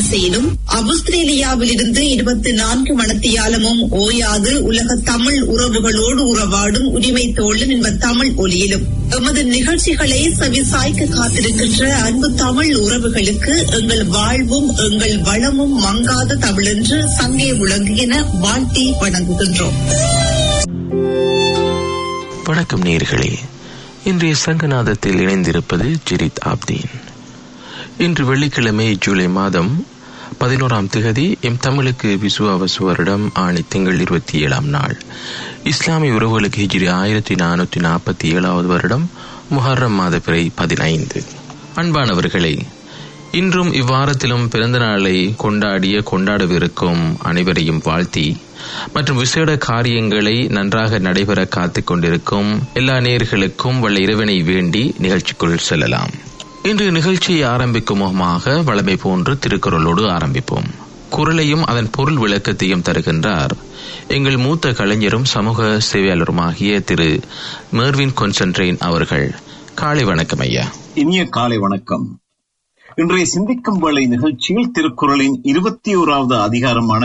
அலைவரிசையிலும் ஆஸ்திரேலியாவில் இருந்து இருபத்தி நான்கு மணத்தியாலமும் ஓயாது உலக தமிழ் உறவுகளோடு உறவாடும் உரிமை தோழன் என்ப தமிழ் ஒலியிலும் எமது நிகழ்ச்சிகளை செவிசாய்க்க காத்திருக்கின்ற அன்பு தமிழ் உறவுகளுக்கு எங்கள் வாழ்வும் எங்கள் வளமும் மங்காத தமிழென்று சங்கே விளங்குகின வாழ்த்தி வணங்குகின்றோம் வணக்கம் நேர்களே இன்றைய சங்கநாதத்தில் இணைந்திருப்பது ஜிரித் ஆப்தீன் இன்று வெள்ளிக்கிழமை ஜூலை மாதம் பதினோராம் திகதி எம் தமிழுக்கு விசுவாவசு வருடம் ஆணி திங்கள் இருபத்தி ஏழாம் நாள் இஸ்லாமிய உறவுகளுக்கு ஹிஜ்ரி ஆயிரத்தி நானூற்றி நாற்பத்தி ஏழாவது வருடம் முஹர்ரம் மாத பிறை பதினைந்து அன்பானவர்களே இன்றும் இவ்வாரத்திலும் பிறந்த நாளை கொண்டாடிய கொண்டாடவிருக்கும் அனைவரையும் வாழ்த்தி மற்றும் விசேட காரியங்களை நன்றாக நடைபெற காத்துக் கொண்டிருக்கும் எல்லா நேர்களுக்கும் வல்ல இறைவனை வேண்டி நிகழ்ச்சிக்குள் செல்லலாம் இன்று நிகழ்ச்சியை ஆரம்பிக்கும் முகமாக வளமை போன்று திருக்குறளோடு ஆரம்பிப்போம் குரலையும் அதன் பொருள் விளக்கத்தையும் தருகின்றார் எங்கள் மூத்த கலைஞரும் சமூக சேவையாளருமாகிய திரு மெர்வின் கொன்சன்ட்ரெயின் அவர்கள் காலை வணக்கம் ஐயா இனிய காலை வணக்கம் இன்றைய சிந்திக்கும் வேளை நிகழ்ச்சியில் திருக்குறளின் இருபத்தி ஓராவது அதிகாரமான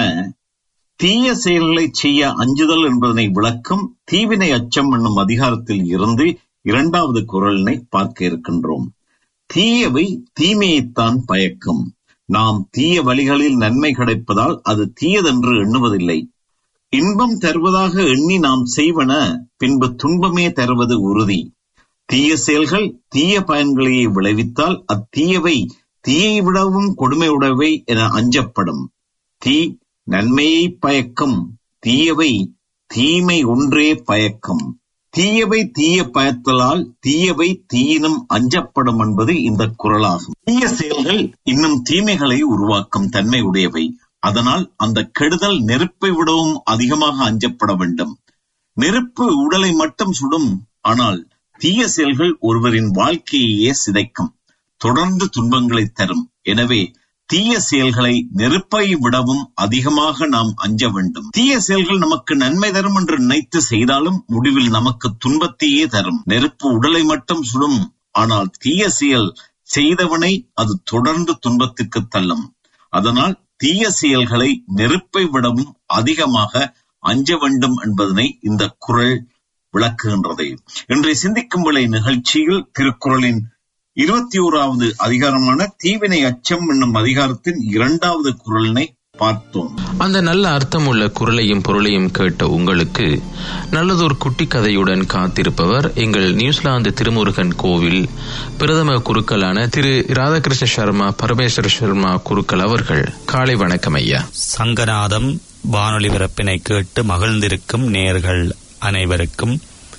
தீய செயல்களை செய்ய அஞ்சுதல் என்பதனை விளக்கும் தீவினை அச்சம் என்னும் அதிகாரத்தில் இருந்து இரண்டாவது குரலினை பார்க்க இருக்கின்றோம் தீயவை தீமையைத்தான் பயக்கும் நாம் தீய வழிகளில் நன்மை கிடைப்பதால் அது தீயதென்று எண்ணுவதில்லை இன்பம் தருவதாக எண்ணி நாம் செய்வன பின்பு துன்பமே தருவது உறுதி தீய செயல்கள் தீய பயன்களையே விளைவித்தால் அத்தீயவை தீயை விடவும் கொடுமையுடவை என அஞ்சப்படும் தீ நன்மையை பயக்கும் தீயவை தீமை ஒன்றே பயக்கும் தீயவை தீய பயத்தலால் தீயவை தீயினும் அஞ்சப்படும் என்பது இந்த குரலாகும் தீய செயல்கள் இன்னும் தீமைகளை உருவாக்கும் தன்மை உடையவை அதனால் அந்த கெடுதல் நெருப்பை விடவும் அதிகமாக அஞ்சப்பட வேண்டும் நெருப்பு உடலை மட்டும் சுடும் ஆனால் தீய செயல்கள் ஒருவரின் வாழ்க்கையையே சிதைக்கும் தொடர்ந்து துன்பங்களை தரும் எனவே தீய செயல்களை நெருப்பை விடவும் அதிகமாக நாம் அஞ்ச வேண்டும் தீய செயல்கள் நமக்கு நன்மை தரும் என்று நினைத்து செய்தாலும் முடிவில் நமக்கு துன்பத்தையே தரும் நெருப்பு உடலை மட்டும் சுடும் ஆனால் தீய செயல் செய்தவனை அது தொடர்ந்து துன்பத்திற்கு தள்ளும் அதனால் தீய செயல்களை நெருப்பை விடவும் அதிகமாக அஞ்ச வேண்டும் என்பதனை இந்த குரல் விளக்குகின்றது இன்றைய சிந்திக்கும் விலை நிகழ்ச்சியில் திருக்குறளின் இருபத்தி ஓராவது அதிகாரமான தீவினை அச்சம் என்னும் அதிகாரத்தின் இரண்டாவது குரலினை பார்த்தோம் அந்த நல்ல அர்த்தமுள்ள குரலையும் பொருளையும் கேட்ட உங்களுக்கு நல்லதொரு குட்டி கதையுடன் காத்திருப்பவர் எங்கள் நியூசிலாந்து திருமுருகன் கோவில் பிரதம குருக்களான திரு ராதாகிருஷ்ண சர்மா பரமேஸ்வர சர்மா குருக்கள் அவர்கள் காலை வணக்கம் ஐயா சங்கநாதம் வானொலி பிறப்பினை கேட்டு மகிழ்ந்திருக்கும் நேர்கள் அனைவருக்கும்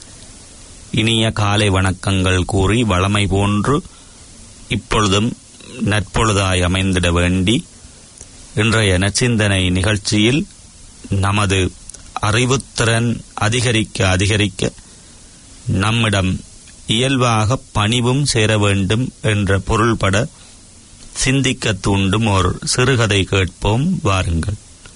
இனிய காலை வணக்கங்கள் கூறி வளமை போன்று இப்பொழுதும் நற்பொழுதாய் அமைந்திட வேண்டி இன்றைய நச்சிந்தனை நிகழ்ச்சியில் நமது அறிவுத்திறன் அதிகரிக்க அதிகரிக்க நம்மிடம் இயல்பாக பணிவும் சேர வேண்டும் என்ற பொருள்பட சிந்திக்க தூண்டும் ஒரு சிறுகதை கேட்போம் வாருங்கள்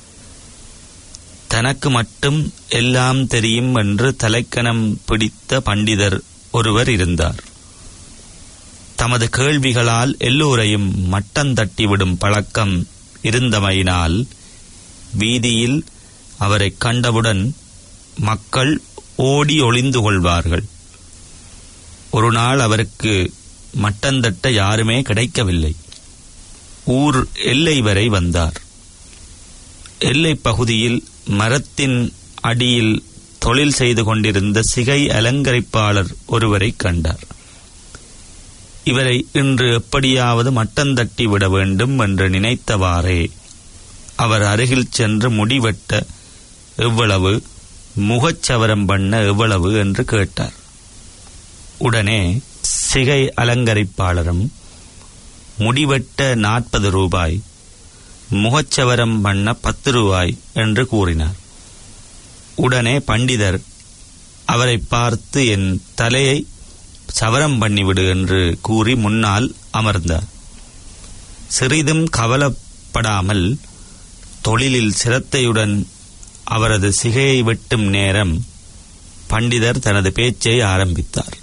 தனக்கு மட்டும் எல்லாம் தெரியும் என்று தலைக்கணம் பிடித்த பண்டிதர் ஒருவர் இருந்தார் தமது கேள்விகளால் எல்லோரையும் மட்டந்தட்டிவிடும் பழக்கம் இருந்தமையினால் வீதியில் அவரை கண்டவுடன் மக்கள் ஓடி ஒளிந்து கொள்வார்கள் ஒரு நாள் அவருக்கு மட்டந்தட்ட யாருமே கிடைக்கவில்லை ஊர் எல்லை வரை வந்தார் எல்லை பகுதியில் மரத்தின் அடியில் தொழில் செய்து கொண்டிருந்த சிகை அலங்கரிப்பாளர் ஒருவரை கண்டார் இவரை இன்று எப்படியாவது மட்டந்தட்டி விட வேண்டும் என்று நினைத்தவாறே அவர் அருகில் சென்று முடிவெட்ட எவ்வளவு முகச்சவரம் பண்ண எவ்வளவு என்று கேட்டார் உடனே சிகை அலங்கரிப்பாளரும் முடிவெட்ட நாற்பது ரூபாய் முகச்சவரம் பண்ண பத்து ரூபாய் என்று கூறினார் உடனே பண்டிதர் அவரை பார்த்து என் தலையை சவரம் பண்ணிவிடு என்று கூறி முன்னால் அமர்ந்தார் சிறிதும் கவலைப்படாமல் தொழிலில் சிரத்தையுடன் அவரது சிகையை வெட்டும் நேரம் பண்டிதர் தனது பேச்சை ஆரம்பித்தார்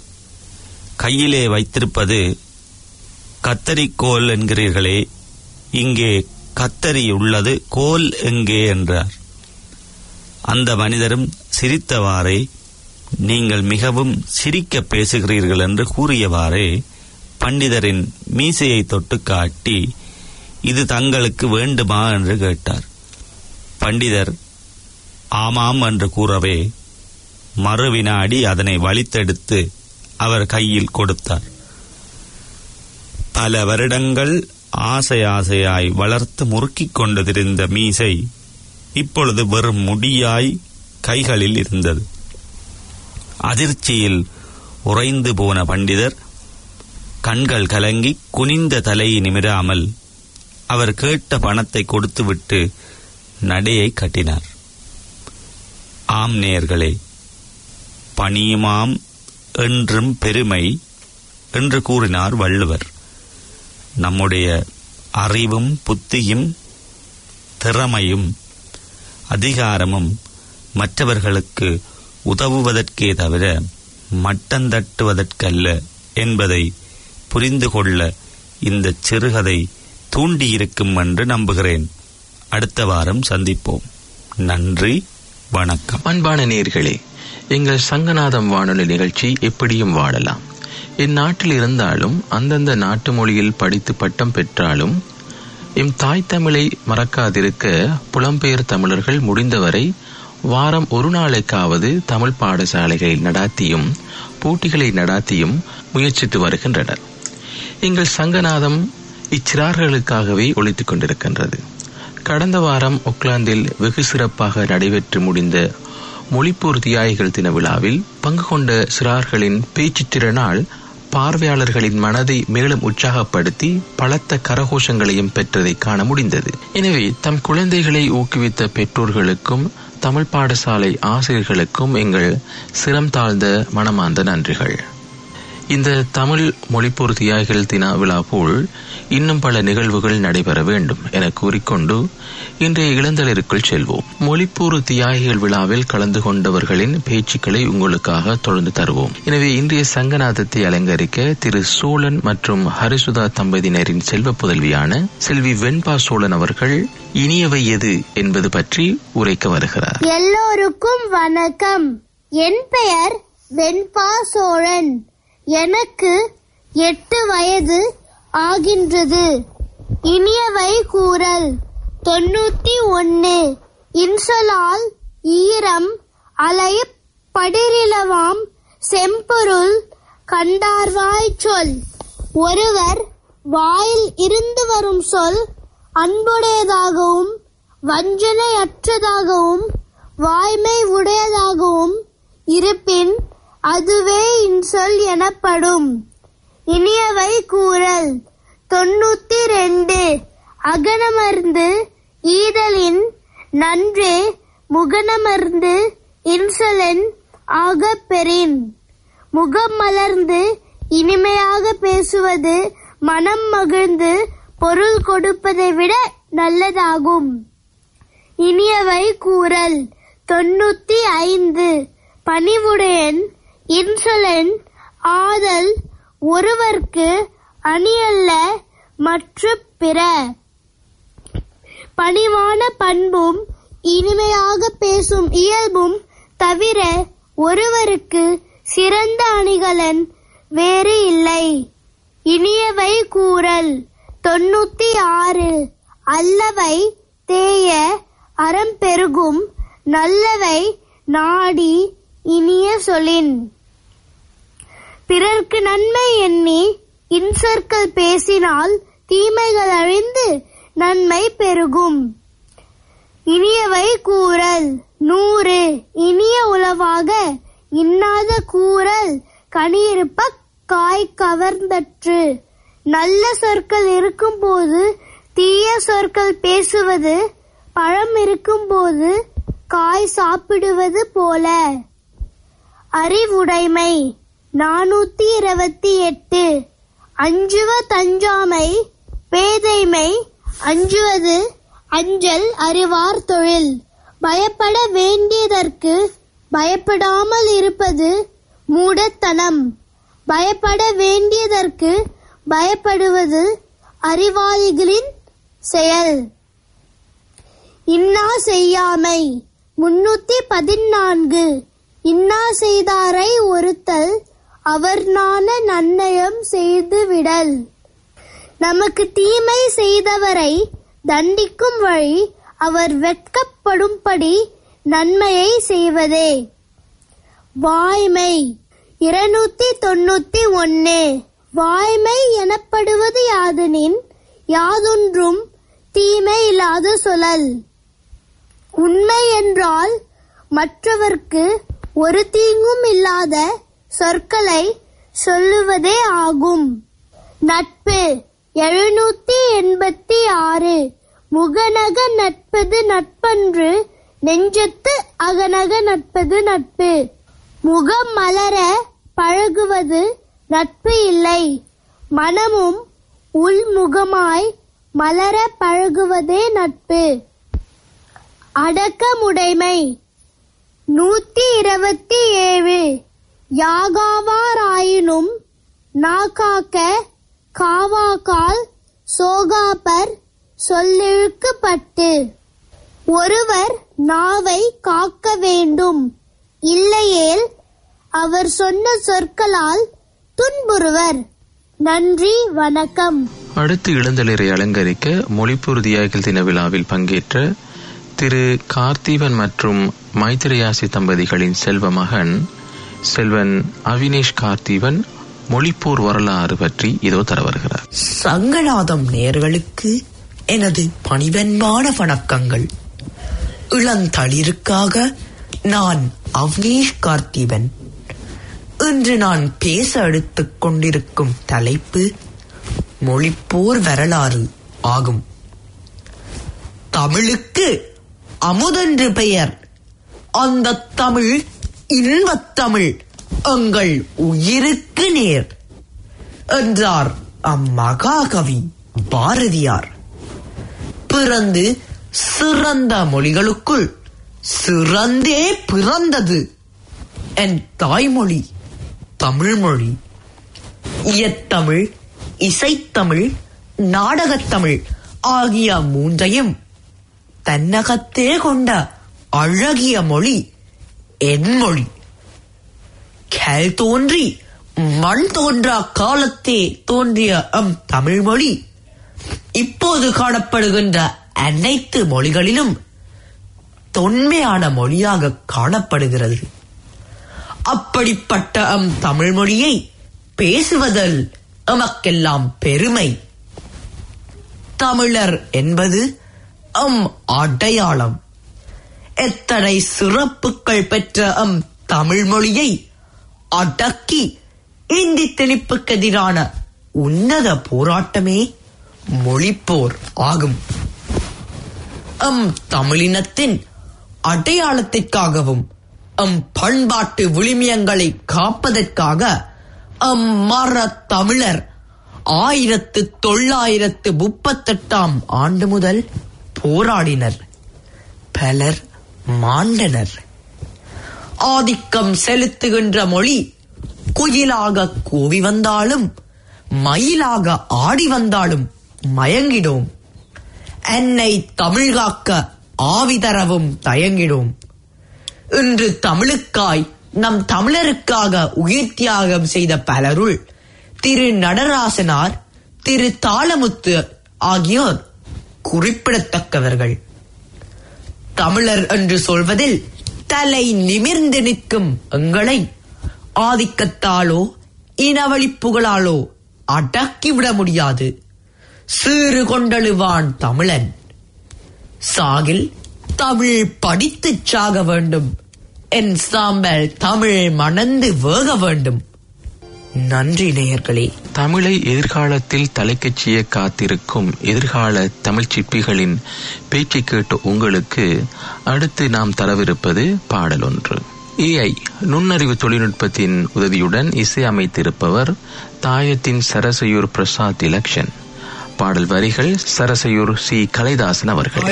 கையிலே வைத்திருப்பது கத்தரிக்கோல் என்கிறீர்களே இங்கே கத்தரி உள்ளது கோல் எங்கே என்றார் அந்த மனிதரும் சிரித்தவாறே நீங்கள் மிகவும் சிரிக்க பேசுகிறீர்கள் என்று கூறியவாறே பண்டிதரின் மீசையை தொட்டு காட்டி இது தங்களுக்கு வேண்டுமா என்று கேட்டார் பண்டிதர் ஆமாம் என்று கூறவே மறுவினாடி அதனை வலித்தெடுத்து அவர் கையில் கொடுத்தார் பல வருடங்கள் ஆசை ஆசையாய் வளர்த்து முறுக்கிக் கொண்டதிருந்த மீசை இப்பொழுது வெறும் முடியாய் கைகளில் இருந்தது அதிர்ச்சியில் உறைந்து போன பண்டிதர் கண்கள் கலங்கி குனிந்த தலையை நிமிராமல் அவர் கேட்ட பணத்தை கொடுத்துவிட்டு நடையை கட்டினார் ஆம் நேயர்களே பணியுமாம் என்றும் பெருமை என்று கூறினார் வள்ளுவர் நம்முடைய அறிவும் புத்தியும் திறமையும் அதிகாரமும் மற்றவர்களுக்கு உதவுவதற்கே தவிர மட்டந்தட்டுவதற்கல்ல என்பதை புரிந்து கொள்ள இந்த சிறுகதை தூண்டியிருக்கும் என்று நம்புகிறேன் அடுத்த வாரம் சந்திப்போம் நன்றி வணக்கம் அன்பான நேர்களே எங்கள் சங்கநாதம் வானொலி நிகழ்ச்சி எப்படியும் வாழலாம் இந்நாட்டில் இருந்தாலும் அந்தந்த நாட்டு மொழியில் படித்து பட்டம் பெற்றாலும் எம் தாய் தமிழை மறக்காதிருக்க புலம்பெயர் தமிழர்கள் முடிந்தவரை வாரம் ஒரு நாளைக்காவது தமிழ் பாடசாலைகளில் நடாத்தியும் போட்டிகளை நடாத்தியும் முயற்சித்து வருகின்றனர் எங்கள் சங்கநாதம் இச்சிறார்களுக்காகவே ஒழித்துக் கொண்டிருக்கின்றது கடந்த வாரம் ஒக்லாந்தில் வெகு சிறப்பாக நடைபெற்று முடிந்த மொழிப்போர் தியாகிகள் தின விழாவில் பங்கு கொண்ட சிறார்களின் பேச்சுத் திறனால் பார்வையாளர்களின் மனதை மேலும் உற்சாகப்படுத்தி பலத்த கரகோஷங்களையும் பெற்றதை காண முடிந்தது எனவே தம் குழந்தைகளை ஊக்குவித்த பெற்றோர்களுக்கும் தமிழ் பாடசாலை ஆசிரியர்களுக்கும் எங்கள் சிரம் தாழ்ந்த மனமார்ந்த நன்றிகள் இந்த தமிழ் மொழிப்போர் தியாகிகள் தின விழா போல் இன்னும் பல நிகழ்வுகள் நடைபெற வேண்டும் என கூறிக்கொண்டு இன்றைய இளந்தளிருக்குள் செல்வோம் மொழிப்போர் தியாகிகள் விழாவில் கலந்து கொண்டவர்களின் பேச்சுக்களை உங்களுக்காக தொடர்ந்து தருவோம் எனவே இன்றைய சங்கநாதத்தை அலங்கரிக்க திரு சோழன் மற்றும் ஹரிசுதா தம்பதியினரின் செல்வ புதல்வியான செல்வி வெண்பா சோழன் அவர்கள் இனியவை எது என்பது பற்றி உரைக்க வருகிறார் எல்லோருக்கும் வணக்கம் என் பெயர் வெண்பா சோழன் எனக்கு எட்டு வயது ஆகின்றது இனியவை கூறல் தொண்ணூத்தி ஒன்னு இன்சொலால் ஈரம் அலையப் படிரிலவாம் செம்பொருள் கண்டார்வாய் சொல் ஒருவர் வாயில் இருந்து வரும் சொல் அன்புடையதாகவும் வஞ்சனையற்றதாகவும் வாய்மை உடையதாகவும் இருப்பின் அதுவே இன்சொல் எனப்படும் இனியவை கூறல் தொண்ணூத்தி ரெண்டு அகனமர்ந்து ஈதலின் நன்றே முகனமர்ந்து இன்சொலன் ஆகப் பெறின் முகம் மலர்ந்து இனிமையாக பேசுவது மனம் மகிழ்ந்து பொருள் கொடுப்பதை விட நல்லதாகும் இனியவை கூறல் தொண்ணூத்தி ஐந்து பணிவுடையன் இன்சொலன் ஆதல் ஒருவர்க்கு அணியல்ல மற்ற பிற பணிவான பண்பும் இனிமையாக பேசும் இயல்பும் தவிர ஒருவருக்கு சிறந்த அணிகலன் வேறு இல்லை இனியவை கூறல் தொண்ணூத்தி ஆறு அல்லவை தேய அறம் பெருகும் நல்லவை நாடி இனிய சொலின் பிறர்க்கு நன்மை எண்ணி இன்சொற்கள் பேசினால் தீமைகள் அழிந்து நன்மை பெருகும் இனியவை கூறல் நூறு இனிய உளவாக இன்னாத கூறல் கனியிருப்ப காய் கவர்ந்தற்று நல்ல சொற்கள் இருக்கும்போது தீய சொற்கள் பேசுவது பழம் இருக்கும்போது காய் சாப்பிடுவது போல அறிவுடைமை நானூத்தி இருபத்தி எட்டு அஞ்சுவ தஞ்சாமை பேதைமை அஞ்சுவது அஞ்சல் அறிவார் தொழில் பயப்பட வேண்டியதற்கு பயப்படாமல் இருப்பது மூடத்தனம் பயப்பட வேண்டியதற்கு பயப்படுவது அறிவாளிகளின் செயல் இன்னா செய்யாமை முன்னூத்தி பதினான்கு இன்னா செய்தாரை ஒருத்தல் அவர் நாண நன்னயம் செய்து விடல் நமக்கு தீமை செய்தவரை தண்டிக்கும் வழி அவர் வெட்கப்படும்படி நன்மையை செய்வதே வாய்மை இருநூத்தி தொண்ணூத்தி ஒன்னு வாய்மை எனப்படுவது யாதெனின் யாதொன்றும் தீமை இல்லாத சொல்லல் உண்மை என்றால் மற்றவர்க்கு ஒரு தீங்கும் இல்லாத சொற்களை சொல்லுவதே ஆகும் நட்பு எழுநூத்தி எண்பத்தி ஆறு முகநக நட்பது நட்பன்று நெஞ்சத்து அகநக நட்பது நட்பு முகம் மலர பழகுவது நட்பு இல்லை மனமும் உள்முகமாய் மலர பழகுவதே நட்பு அடக்கமுடைமை நூத்தி இருபத்தி ஏழு யாகாவாராயினும் நாகாக்க காவாக்கால் சோகாப்பர் சொல்லிழுக்கப்பட்டு ஒருவர் நாவை காக்க வேண்டும் இல்லையேல் அவர் சொன்ன சொற்களால் துன்புறுவர் நன்றி வணக்கம் அடுத்து இளந்தளிரை அலங்கரிக்க மொழிப்பொருதியாகல் தின விழாவில் பங்கேற்ற திரு கார்த்தீவன் மற்றும் மைத்திரியாசி தம்பதிகளின் செல்வ மகன் செல்வன் அவினேஷ் கார்த்தீவன் மொழிப்போர் வரலாறு பற்றி இதோ தர வருகிறார் சங்கநாதம் நேர்களுக்கு எனது பணிவன்பான வணக்கங்கள் இளந்தளிருக்காக நான் அவ்னீஷ் கார்த்திவன் இன்று நான் பேச எடுத்துக் கொண்டிருக்கும் தலைப்பு மொழிப்போர் வரலாறு ஆகும் தமிழுக்கு அமுதென்று பெயர் அந்த தமிழ் இன்பத் தமிழ் எங்கள் உயிருக்கு நேர் என்றார் அம்மகாகவி பாரதியார் பிறந்து சிறந்த மொழிகளுக்குள் சிறந்தே பிறந்தது என் தாய்மொழி தமிழ்மொழி இயத்தமிழ் இசைத்தமிழ் நாடகத்தமிழ் ஆகிய மூன்றையும் தன்னகத்தே கொண்ட அழகிய மொழி என் மொழி கல் தோன்றி மண் தோன்றா காலத்தே தோன்றிய அம் தமிழ்மொழி இப்போது காணப்படுகின்ற அனைத்து மொழிகளிலும் தொன்மையான மொழியாக காணப்படுகிறது அப்படிப்பட்ட அம் தமிழ் மொழியை பேசுவதில் எமக்கெல்லாம் பெருமை தமிழர் என்பது அம் அடையாளம் எத்தனை சிறப்புகள் பெற்ற அம் தமிழ் மொழியை அடக்கி இந்தி திணிப்புக்கு எதிரான உன்னத போராட்டமே மொழிப்போர் ஆகும் அம் தமிழினத்தின் அடையாளத்திற்காகவும் அம் பண்பாட்டு விழுமியங்களை காப்பதற்காக அம் மர தமிழர் ஆயிரத்து தொள்ளாயிரத்து முப்பத்தெட்டாம் ஆண்டு முதல் போராடினர் பலர் மாண்டனர் ஆதிக்கம் செலுத்துகின்ற மொழி குயிலாக கூவி வந்தாலும் மயிலாக ஆடி வந்தாலும் மயங்கிடோம் என்னை தமிழ் காக்க ஆவி தரவும் தயங்கிடோம் இன்று தமிழுக்காய் நம் தமிழருக்காக உயிர் தியாகம் செய்த பலருள் திரு நடராசனார் திரு தாளமுத்து ஆகியோர் குறிப்பிடத்தக்கவர்கள் தமிழர் என்று சொல்வதில் தலை நிமிர்ந்து நிற்கும் எங்களை ஆதிக்கத்தாலோ இனவழிப்புகளாலோ அடக்கிவிட முடியாது சீறு கொண்டழுவான் தமிழன் சாகில் தமிழ் படித்துச் சாக வேண்டும் என் சாம்பல் தமிழ் மணந்து வேக வேண்டும் நன்றி நேயர்களே தமிழை எதிர்காலத்தில் தலைக்கச்சிய காத்திருக்கும் எதிர்கால தமிழ் சிற்பிகளின் பேச்சை கேட்ட உங்களுக்கு அடுத்து நாம் தரவிருப்பது பாடல் ஒன்று ஏஐ நுண்ணறிவு தொழில்நுட்பத்தின் உதவியுடன் இசை அமைத்திருப்பவர் தாயத்தின் சரசையூர் பிரசாத் இலக்ஷன் பாடல் வரிகள் சரசையூர் சி கலைதாசன் அவர்கள்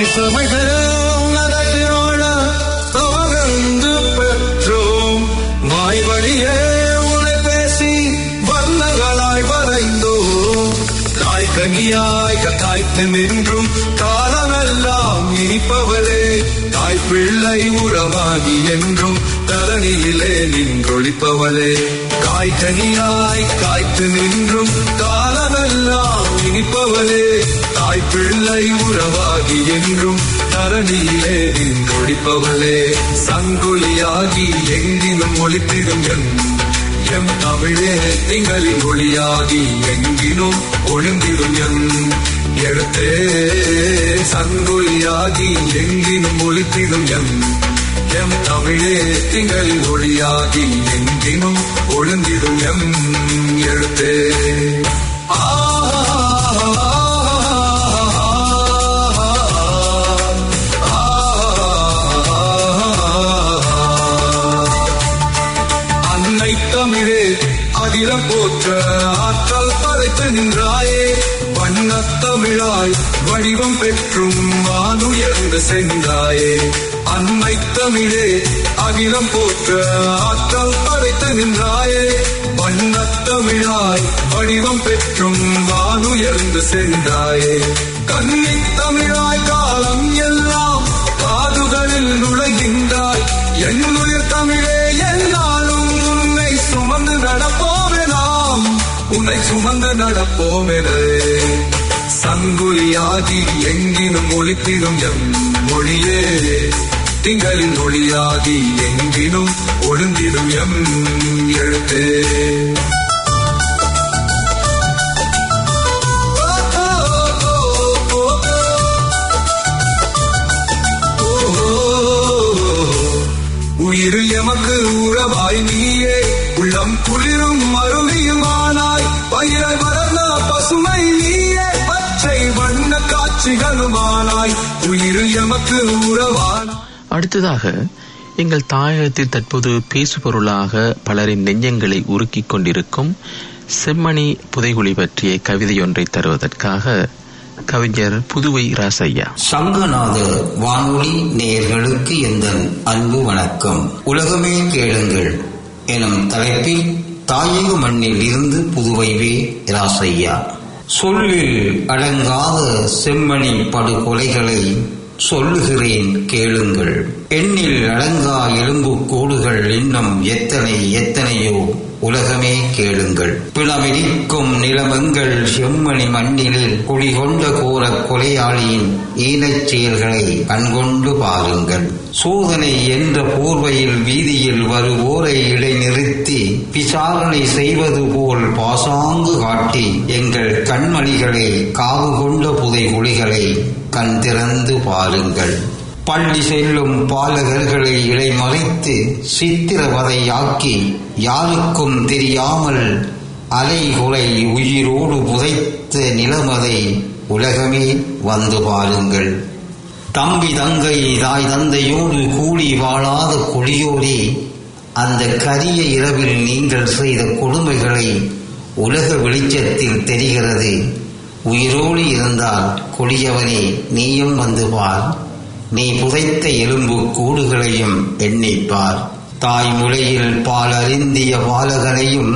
பெற்றோம் வாய் வழியே உனை பேசி வர்ணங்களாய் வரைந்தோம் தாய் கங்கியாய் கத்தாய்த்து நின்றும் காலமெல்லாம் இனிப்பவளே தாய் பிள்ளை உறவாகி என்றும் தரணியிலே நின்றொழிப்பவளே காய்கனியாய் காய்த்து நின்றும் காலமெல்லாம் இனிப்பவளே தாய் பிள்ளை உறவாகி என்றும் தரணியிலே நின்றொழிப்பவளே சங்குலியாகி எங்கினும் ஒளித்திடும் என் எம் தமிழே திங்களின் ஒளியாகி எங்கினும் ஒழுந்திடும் என் எழுத்தே சங்குலியாகி எங்கினும் ஒளித்திடும் எம் எம் தமிழே திங்களின் ஒளியாகி எங்கினும் ஒழுந்திடும் எம் எழுத்தே ஆ அன்னை தமிழே அகிலம் போற்ற ஆற்றல் படைத்து நின்றாயே வண்ணத் தமிழாய் வடிவம் பெற்றும் வானுயர்ந்து சென்றாயே அன்னை தமிழே அகிலம் போற்ற ஆற்றல் படைத்து நின்றாயே வண்ணத் தமிழாய் வடிவம் பெற்றும் வானுயர்ந்து சென்றாயே கன்னி தமிழாய் காலம் எல்லாம் காதுகளில் நுழைகின்றாய் என்னுயிர் தமிழே என்னாலும் உன்னை சுமந்து நடப்போமே நாம் உன்னை சுமந்து நடப்போமெனே சங்குலியாகி எங்கினும் ஒளித்திடும் எம் மொழியே திங்களின் ஒளியாகி எங்கினும் ஒழுந்திடும் எம் எழுத்தே உயிர் எமக்கு உறவாய் நீயே உள்ளம் குளிரும் அருவியுமானாய் பயிரை வளர்ந்த பசுமை நீயே பச்சை வண்ண காட்சிகளுமானாய் உயிர் எமக்கு உறவானாய் அடுத்ததாக எங்கள் தாயகத்தில் தற்போது பேசுபொருளாக பலரின் நெஞ்சங்களை உருக்கிக் கொண்டிருக்கும் செம்மணி புதைகுழி பற்றிய கவிதையொன்றை தருவதற்காக கவிஞர் புதுவை ராசையா சங்கநாத வானொலி நேயர்களுக்கு எந்த அன்பு வணக்கம் உலகமே கேளுங்கள் எனும் தலைப்பில் தாயக மண்ணில் இருந்து புதுவைவே ராசையா சொல்லில் அடங்காத செம்மணி படுகொலைகளை சொல்லுகிறேன் கேளுங்கள் எண்ணில் அடங்கா எலும்பு கூடுகள் இன்னும் எத்தனை எத்தனையோ உலகமே கேளுங்கள் பிளமெரிக்கும் நிலமங்கள் செம்மணி மண்ணில் குடிகொண்ட கோர கொலையாளியின் ஈனச் செயல்களை கண்கொண்டு பாருங்கள் சோதனை என்ற போர்வையில் வீதியில் வருவோரை இடைநிறுத்தி விசாரணை செய்வது போல் பாசாங்கு காட்டி எங்கள் கண்மணிகளை காவு கொண்ட புதை குழிகளை கண் திறந்து பாருங்கள் பள்ளி செல்லும் பாலகர்களை இடைமறைத்து சித்திரவதையாக்கி யாருக்கும் தெரியாமல் அலைகுலை உயிரோடு புதைத்த நிலமதை உலகமே வந்து பாருங்கள் தம்பி தங்கை தாய் தந்தையோடு கூடி வாழாத கொடியோரே அந்த கரிய இரவில் நீங்கள் செய்த கொடுமைகளை உலக வெளிச்சத்தில் தெரிகிறது உயிரோடு இருந்தால் கொடியவனே நீயும் வந்து பார் நீ புதைத்த எலும்பு கூடுகளையும் எண்ணிப்பார் தாய்மொழியில் பால் அருந்திய பாலகனையும்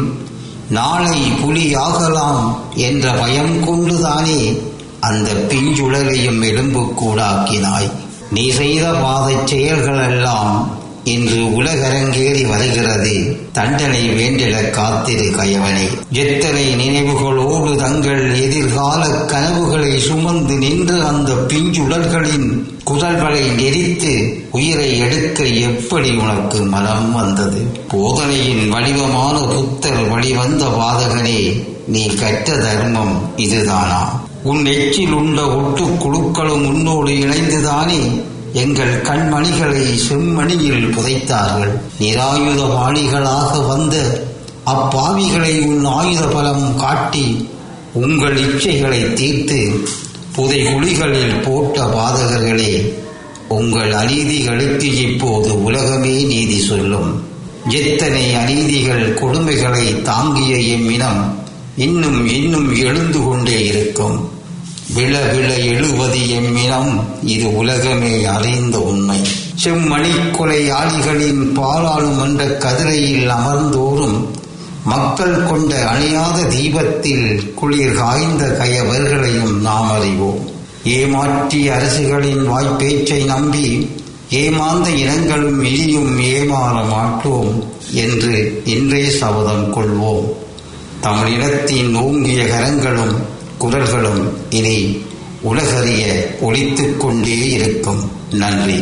நாளை புலியாகலாம் என்ற பயம் கொண்டுதானே அந்த பிஞ்சுழலையும் எலும்பு கூடாக்கினாய் நீ செய்த பாதச் செயல்களெல்லாம் இன்று உலகரங்கேறி வருகிறது தண்டனை வேண்டிட காத்திரு கயவனே எத்தனை நினைவுகளோடு தங்கள் எதிர்கால கனவுகளை சுமந்து நின்று அந்த பிஞ்சுடல்களின் குரல்களை நெரித்து உயிரை எடுக்க எப்படி உனக்கு மனம் வந்தது போதனையின் வடிவமான புத்தர் வழிவந்த பாதகனே நீ கற்ற தர்மம் இதுதானா உன் எச்சில் உண்ட ஒட்டு குழுக்களும் உன்னோடு இணைந்துதானே எங்கள் கண்மணிகளை செம்மணியில் புதைத்தார்கள் நிராயுதபாணிகளாக வந்த அப்பாவிகளை உன் ஆயுத பலம் காட்டி உங்கள் இச்சைகளை தீர்த்து புதை குழிகளில் போட்ட பாதகர்களே உங்கள் அநீதிகளுக்கு இப்போது உலகமே நீதி சொல்லும் எத்தனை அநீதிகள் கொடுமைகளை தாங்கிய எம்மினம் இன்னும் இன்னும் எழுந்து கொண்டே இருக்கும் விழ விழ எழுவது எம்மினம் இது உலகமே அறிந்த உண்மை செம்மணி கொலையாளிகளின் பாராளுமன்ற கதிரையில் அமர்ந்தோறும் மக்கள் கொண்ட அணியாத தீபத்தில் குளிர் காய்ந்த கயவர்களையும் நாம் அறிவோம் ஏமாற்றிய அரசுகளின் வாய்ப்பேச்சை நம்பி ஏமாந்த இனங்களும் இனியும் ஏமாற மாட்டோம் என்று இன்றே சபதம் கொள்வோம் தமிழினத்தின் ஓங்கிய கரங்களும் குரல்களும் இனி உலகறிய ஒலித்துக் கொண்டே இருக்கும் நன்றி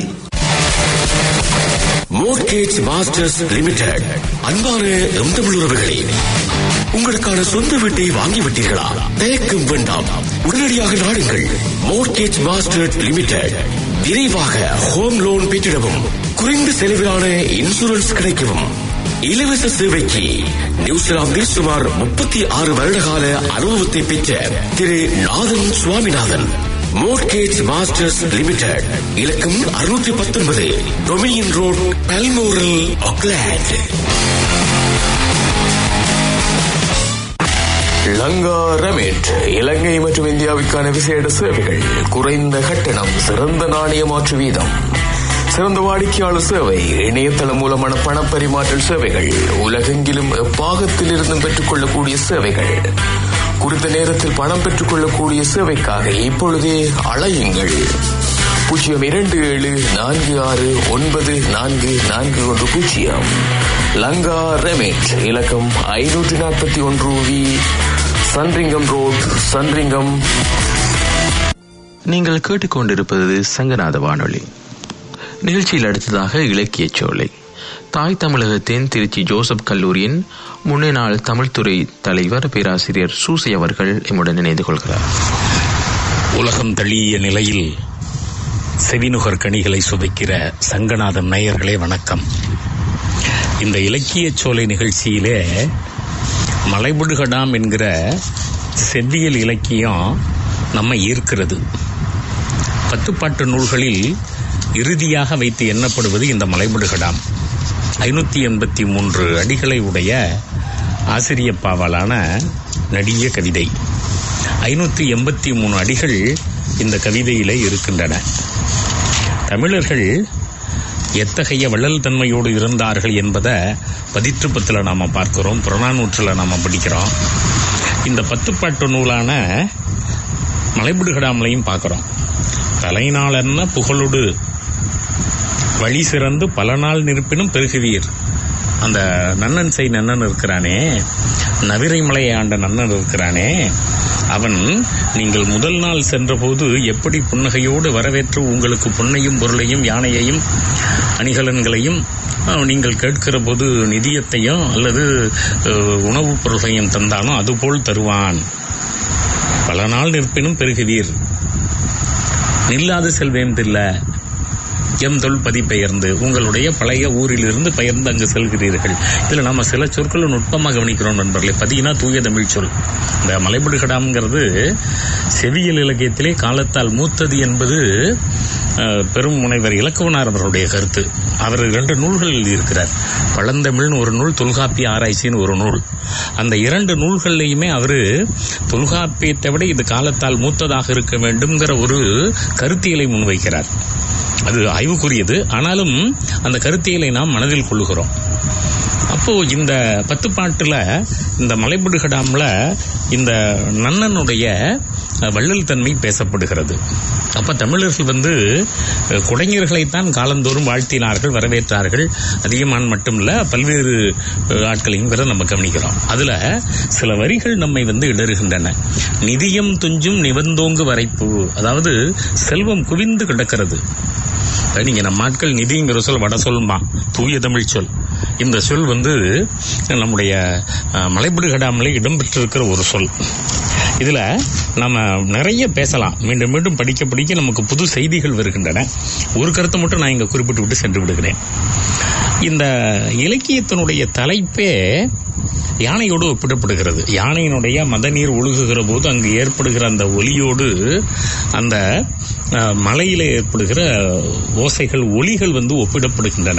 மோர்கேஜ் மாஸ்டர்ஸ் லிமிடெட் அன்பான எம் தமிழ் உறவுகளே உங்களுக்கான சொந்த வீட்டை வாங்கிவிட்டீர்களா தயக்கம் வேண்டாம் உடனடியாக நாடுங்கள் மோர்கேஜ் மாஸ்டர் லிமிடெட் விரைவாக ஹோம் லோன் பெற்றிடவும் குறைந்த செலவிலான இன்சூரன்ஸ் கிடைக்கவும் இலவச சேவைக்கு நியூசிலாந்தில் சுமார் முப்பத்தி ஆறு வருடகால அனுபவத்தை பெற்ற திரு Nathan Swaminathan mortgage masters limited இலக்கம் அறுநூற்றி பத்தொன்பது Dominion road Balmoral Auckland Lanka remit Ilangai மற்றும் இந்தியாவுக்கான விசேட சேவைகள் குறைந்த கட்டணம் சிறந்த நாணய மாற்று வீதம் சிறந்த வாடிக்கையாளர் சேவை இணையதளம் மூலமான பண பரிமாற்றல் சேவைகள் உலகெங்கிலும் எப்பாகத்தில் இருந்தும் பெற்றுக்கொள்ளக்கூடிய சேவைகள் குறித்த நேரத்தில் பணம் பெற்றுக்கொள்ளக்கூடிய சேவைக்காக இப்பொழுதே அழையுங்கள் பூஜ்ஜியம் இரண்டு ஏழு நான்கு ஆறு ஒன்பது நான்கு நான்கு ஒன்று பூஜ்ஜியம் லங்கா ரெமிட் இலக்கம் ஐநூற்றி நாற்பத்தி ஒன்று வி சன்ரிங்கம் ரோட் சன்ரிங்கம் நீங்கள் கேட்டுக்கொண்டிருப்பது சங்கநாத வானொலி நிகழ்ச்சியில் அடுத்ததாக இலக்கியச் சோலை தாய் தமிழகத்தின் திருச்சி ஜோசப் கல்லூரியின் முன்னாள் தமிழ்துறை தலைவர் பேராசிரியர் சூசை அவர்கள் எம்முடன் இணைந்து கொள்கிறார் உலகம் தழிய நிலையில் செவிநுகர் கனிகளை சுவைக்கிற சங்கநாதன் நேயர்களே வணக்கம் இந்த இலக்கியச் சோலை நிகழ்ச்சியிலே மலைபுடுகடாம் என்கிற செவ்வியல் இலக்கியம் நம்மை ஈர்க்கிறது பத்துப்பாட்டு நூல்களில் இறுதியாக வைத்து எண்ணப்படுவது இந்த மலைபுடுகடாம் ஐநூற்றி எண்பத்தி மூன்று அடிகளை உடைய ஆசிரிய பாவலான நடிய கவிதை ஐநூற்றி எண்பத்தி மூணு அடிகள் இந்த கவிதையிலே இருக்கின்றன தமிழர்கள் எத்தகைய வள்ளல் தன்மையோடு இருந்தார்கள் என்பதை பதிற்றுப்பத்தில் நாம் பார்க்கிறோம் புறநானூற்றில் நாம் படிக்கிறோம் இந்த பத்துப்பாட்டு நூலான மலைபிடுகடாமலையும் பார்க்குறோம் தலைநாளென்ன புகழோடு வழி சிறந்து பல நாள் நிற்பினும் பெருகுவீர் அந்த நன்னன் செய் நன்னன் இருக்கிறானே நவிரை மலையை ஆண்ட நன்னன் இருக்கிறானே அவன் நீங்கள் முதல் நாள் சென்றபோது எப்படி புன்னகையோடு வரவேற்று உங்களுக்கு பொன்னையும் பொருளையும் யானையையும் அணிகலன்களையும் அஹ், நீங்கள் கேட்கிற போது நிதியத்தையும் அல்லது அஹ், உணவுப் பொருள்களையும் தந்தானோ அதுபோல் தருவான் பல நாள் நிற்பினும் பெருகுவீர் நில்லாது செல்வேந்தில்ல எம் தொல் பதிப்பெயர்ந்து உங்களுடைய பழைய ஊரிலிருந்து பெயர்ந்து அங்கு செல்கிறீர்கள் இதில் நம்ம சில சொற்களை நுட்பமாக கவனிக்கிறோம் நண்பர்களே பதினா தூய தமிழ் சொல் இந்த மலைபடுகடாம்ங்கிறது செவியல் இலக்கியத்திலே காலத்தால் மூத்தது என்பது அஹ், பெரும் முனைவர் இலக்குவனார் அவருடைய கருத்து அவர் இரண்டு நூல்கள் எழுதியிருக்கிறார் பழந்தமிழ்னு ஒரு நூல் தொல்காப்பிய ஆராய்ச்சின்னு ஒரு நூல் அந்த இரண்டு நூல்கள்லையுமே அவர் தொல்காப்பியத்தை விட இது காலத்தால் மூத்ததாக இருக்க வேண்டும்ங்கிற ஒரு கருத்தியலை முன்வைக்கிறார் அது ஆய்வுக்குரியது ஆனாலும் அந்த கருத்தியலை நாம் மனதில் கொள்ளுகிறோம் அப்போ இந்த பத்து பாட்டுல இந்த மலைபடுகடாம்ல இந்த நன்னனுடைய அஹ், வள்ளல் தன்மை பேசப்படுகிறது அப்ப தமிழர்கள் வந்து அஹ், குடைஞர்களைத்தான் காலந்தோறும் வாழ்த்தினார்கள் வரவேற்றார்கள் அதிகமான் மட்டுமல்ல பல்வேறு அஹ், ஆட்களையும் கூட நம்ம கவனிக்கிறோம் அதுல சில வரிகள் நம்மை வந்து இடறுகின்றன நிதியம் துஞ்சும் நிவந்தோங்கு வரைப்பு அதாவது செல்வம் குவிந்து கிடக்கிறது அஹ் நீங்க நம்ம ஆட்கள் நிதிங்கிற சொல் வட சொல்மா தூய தமிழ் சொல் இந்த சொல் வந்து நம்முடைய அஹ், மலைபடுகடாமலே இடம்பெற்றிருக்கிற ஒரு சொல் இதுல நம்ம நிறைய பேசலாம் மீண்டும் மீண்டும் படிக்க படிக்க நமக்கு புது செய்திகள் வருகின்றன ஒரு கருத்தை மட்டும் நான் இங்க குறிப்பிட்டு விட்டு சென்று விடுகிறேன் இந்த இலக்கியத்தினுடைய தலைப்பே யானையோடு ஒப்பிடப்படுகிறது யானையினுடைய மதநீர் ஒழுகுகிற போது அங்கு ஏற்படுகிற அந்த ஒலியோடு அந்த அஹ், மலையில ஏற்படுகிற ஓசைகள் ஒலிகள் வந்து ஒப்பிடப்படுகின்றன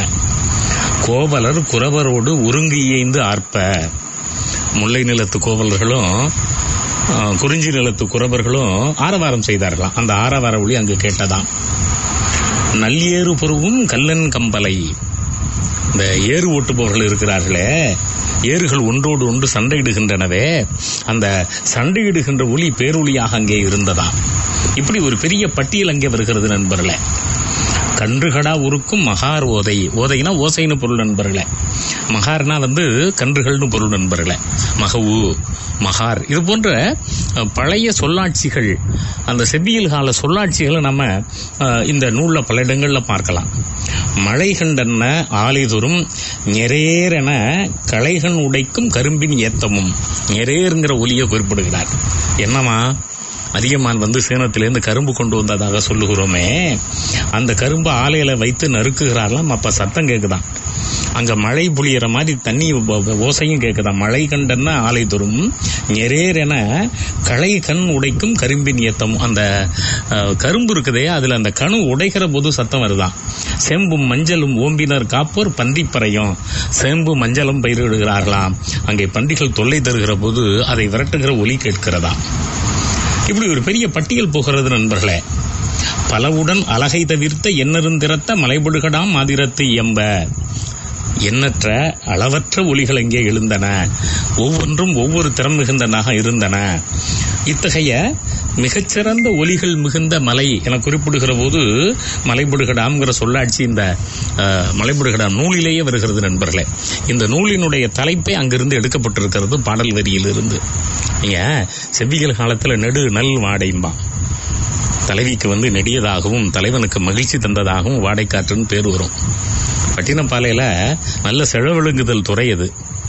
கோவலர் குறவரோடு ஒருங்கு இயைந்து ஆர்ப்ப முல்லை நிலத்து கோவலர்களும் அஹ், குறிஞ்சி நிலத்து குறவர்களும் ஆரவாரம் செய்தார்களாம் அந்த ஆரவார ஒளி அங்கு கேட்டதாம் நல்லேறு பொருவும் கல்லன் கம்பலை இந்த ஏறு ஓட்டுபவர்கள் இருக்கிறார்களே ஏறுகள் ஒன்றோடு ஒன்று சண்டையிடுகின்றனவே அந்த சண்டையிடுகின்ற ஒளி பேரொளியாக அங்கே இருந்ததாம் இப்படி ஒரு பெரிய பட்டியல் அங்கே வருகிறது நண்பர்களே கன்றுகடா உருக்கும் மகார் ஓதை ஓதைனா ஓசைன்னு பொருள் நண்பர்களே மகார்னா வந்து கன்றுகள்னு பொருள் நண்பர்களே மகவு மகார் இது போன்ற அஹ், பழைய சொல்லாட்சிகள் அந்த செவ்வியல் கால சொல்லாட்சிகளை நம்ம அஹ், இந்த நூலில் பல இடங்களில் பார்க்கலாம் மழை கண்டன ஆலைதொரும் நெரேரென களைகன் உடைக்கும் கரும்பின் ஏத்தமும் நெரேருங்கிற ஒலியை குறிப்பிடுகிறார் என்னமா அதிகமான் வந்து சேனத்திலேருந்து கரும்பு கொண்டு வந்ததாக சொல்லுகிறோமே அந்த கரும்பு ஆலையில வைத்து நறுக்குகிறார்களாம் அப்ப சத்தம் கேக்குதாம் அங்க மழை புளியற மாதிரி தண்ணி ஒ- ஒ- ஓசையும் கேக்குதாம் மழை கண்டன ஆலை தோறும் நெரேரென களை கண் உடைக்கும் கரும்பின் ஏத்தம் அந்த அஹ், கரும்பு இருக்குதே அதுல அந்த கணு உடைகிற போது சத்தம் வருதாம் செம்பும் மஞ்சளும் ஓம்பினர் காப்போர் பந்திப்பறையும் செம்பு மஞ்சளும் பயிரிடுகிறார்களாம் அங்கே பன்றிகள் தொல்லை தருகிற போது அதை விரட்டுகிற ஒலி கேட்கிறதா இப்படி ஒரு பெரிய பட்டியல் போகிறது நண்பர்களே பலவுடன் அழகை தவிர்த்த எண்ணருந்திரத்த மலைபொடுகடாம் மாதிரத்து எம்ப எண்ணற்ற அளவற்ற ஒலிகள் அங்கே எழுந்தன ஒவ்வொன்றும் ஒவ்வொரு திறம் மிகுந்தனாக இருந்தன இத்தகைய மிகச்சிறந்த ஒலிகள் மிகுந்த மலை என குறிப்பிடுகிற போது மலைபுடுகடாம்ங்கிற சொல்லாட்சி இந்த அஹ், மலைபுடுகடாம் நூலிலேயே வருகிறது நண்பர்களே இந்த நூலினுடைய தலைப்பே அங்கிருந்து எடுக்கப்பட்டிருக்கிறது பாடல் வரியிலிருந்து நீங்க செவ்வியல் காலத்துல நெடு நல் வாடைம்பான் தலைவிக்கு வந்து நெடியதாகவும் தலைவனுக்கு மகிழ்ச்சி தந்ததாகவும் வாடைக்காற்றுன்னு பேர் வரும் பட்டினப்பாலையில நல்ல செழவழுங்குதல் துறை அது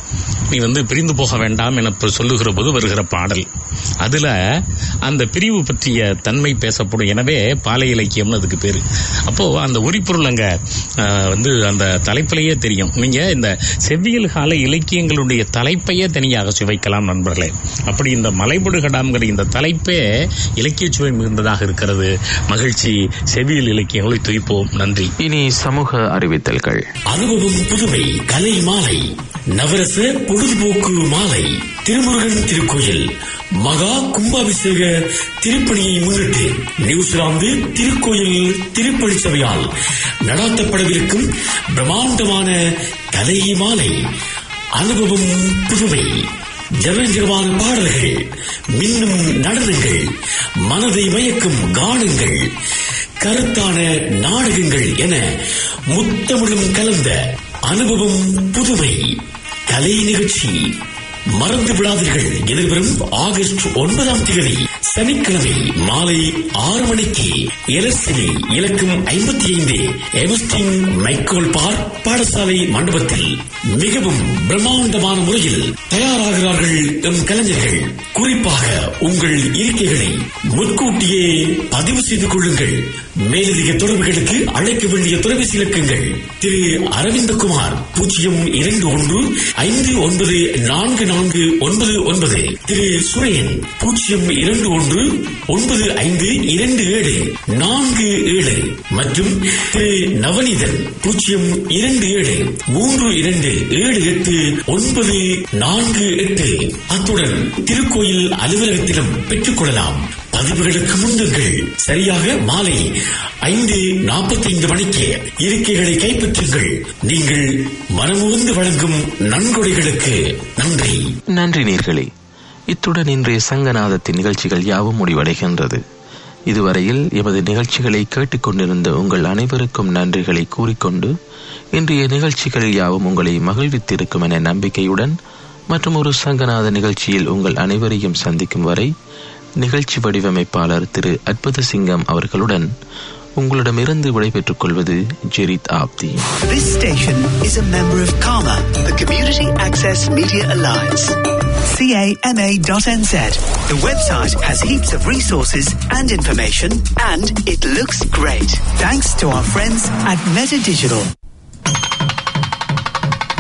நீ வந்து பிரிந்து போக வேண்டாம் என இப்ப சொல்லுகிற போது வருகிற பாடல் அதுல அந்த பிரிவு பற்றிய தன்மை பேசப்படும் எனவே பாலை இலக்கியம்னு அதுக்கு பேரு அப்போ அந்த உரிப்பொருள் அங்க ஆஹ், வந்து அந்த தலைப்பிலேயே தெரியும் நீங்க இந்த செவ்வியல் கால இலக்கியங்களுடைய தலைப்பையே தனியாக சுவைக்கலாம் நண்பர்களே அப்படி இந்த மலைபடுகடாம்ங்கிற இந்த தலைப்பே இலக்கிய சுவை மிகுந்ததாக இருக்கிறது மகிழ்ச்சி செவ்வியல் இலக்கியங்களை துய்ப்போம் நன்றி இனி சமூக அறிவித்தல்கள் அனுபவம் புதுமை கலை மாலை நவரச பொழுதுபோக்கு மாலை திருமுருகன் திருக்கோயில் மகா கும்பாபிஷேக திருப்பணியை முன்னிட்டு நியூசிலாந்து திருக்கோயில் திருப்பணி சபையால் நடாத்தப்படவிருக்கும் பிரம்மாண்டமான கலை மாலை அனுபவம் புதுமை ஜனஜரமான பாடல்கள் மின்னும் நடனங்கள் மனதை மயக்கும் கானங்கள் கருத்தான நாடகங்கள் என முத்தமிழும் கலந்த அனுபவம் புதுமை கலை நிகழ்ச்சி மறந்து விடாதீர்கள் எதிர்வரும் ஆகஸ்ட் ஒன்பதாம் தேதி சனிக்கிழமை மாலை ஆறு மணிக்கு எலசினி இலக்கம் ஐம்பத்தி ஐந்து எவஸ்டின் மைக்கோல் பார்க் பாடசாலை மண்டபத்தில் மிகவும் பிரம்மாண்டமான முறையில் தயாராகிறார்கள் எம் கலைஞர்கள் குறிப்பாக உங்கள் இருக்கைகளை முன்கூட்டியே பதிவு செய்து கொள்ளுங்கள் மேலதிக தொடர்புகளுக்கு அழைக்க வேண்டிய தொலைபேசி இலக்கங்கள் திரு அரவிந்தகுமார் பூஜ்ஜியம் இரண்டு ஒன்று ஐந்து ஒன்பது நான்கு நான்கு ஒன்பது ஒன்பது திரு சுரேன் பூஜ்ஜியம் இரண்டு ஒன்று ஒன்பது ஐந்து இரண்டு ஏழு நான்கு ஏழு மற்றும் திரு நவநீதன் பூஜ்ஜியம் இரண்டு ஏழு மூன்று இரண்டு ஏழு எட்டு ஒன்பது நான்கு எட்டு அத்துடன் திருக்கோயில் அலுவலகத்திலும் பெற்றுக் கொள்ளலாம் பதிவுகளுக்கு முந்துங்கள் சரியாக மாலை ஐந்து நாற்பத்தி ஐந்து மணிக்கு இருக்கைகளை கைப்பற்றுங்கள் நீங்கள் மனமுவந்து வழங்கும் நன்கொடைகளுக்கு நன்றி நன்றி நேர்களே இத்துடன் இன்றைய சங்கநாதத்தின் நிகழ்ச்சிகள் யாவும் முடிவடைகின்றது இதுவரையில் எமது நிகழ்ச்சிகளை கேட்டுக்கொண்டிருந்த உங்கள் அனைவருக்கும் நன்றிகளை கூறிக்கொண்டு இன்றைய நிகழ்ச்சிகள் யாவும் உங்களை மகிழ்வித்திருக்கும் என நம்பிக்கையுடன் மற்றும் ஒரு சங்கநாத நிகழ்ச்சியில் உங்கள் அனைவரையும் சந்திக்கும் வரை நிகழ்ச்சி வடிவமைப்பாளர் திரு அற்புத சிங்கம் அவர்களுடன் உங்களிடமிருந்து விடைபெற்றுக் கொள்வது ஜெரித் ஆப்தி This station is a member of CAMA, the Community Access Media Alliance. CAMA.nz. The website has heaps of resources and information, and it looks great. Thanks to our friends at Meta Digital.